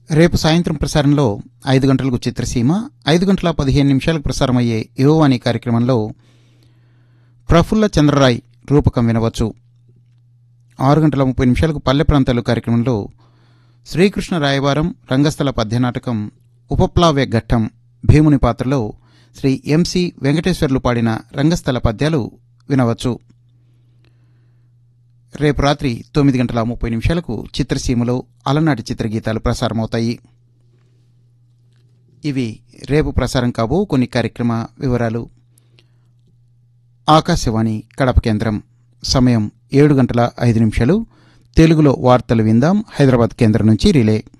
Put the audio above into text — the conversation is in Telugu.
రేపు సాయంత్రం ప్రసారంలో ఐదు గంటలకు చిత్రసీమ ఐదు గంటల పదిహేను నిమిషాలకు ప్రసారమయ్యే యువవాణి కార్యక్రమంలో ప్రఫుల్ల చంద్రరాయ్ రూపకం వినవచ్చు ఆరు గంటల ముప్పై నిమిషాలకు పల్లె ప్రాంతాలు కార్యక్రమంలో శ్రీకృష్ణ రాయవారం రంగస్థల పద్యనాటకం ఉపప్లావ్య ఘట్టం భీముని పాత్రలో శ్రీ ఎంసి వెంకటేశ్వర్లు పాడిన రంగస్థల పద్యాలు వినవచ్చు రేపు రాత్రి తొమ్మిది గంటల ముప్పై నిమిషాలకు చిత్రసీమలో అలనాటి చిత్రగీతాలు ప్రసారమవుతాయి ఇవి రేపు ప్రసారం కాబో కొన్ని కార్యక్రమ వివరాలు ఆకాశవాణి కడప కేంద్రం సమయం ఏడు గంటల ఐదు నిమిషాలు తెలుగులో వార్తలు విందాం హైదరాబాద్ కేంద్రం నుంచి రిలే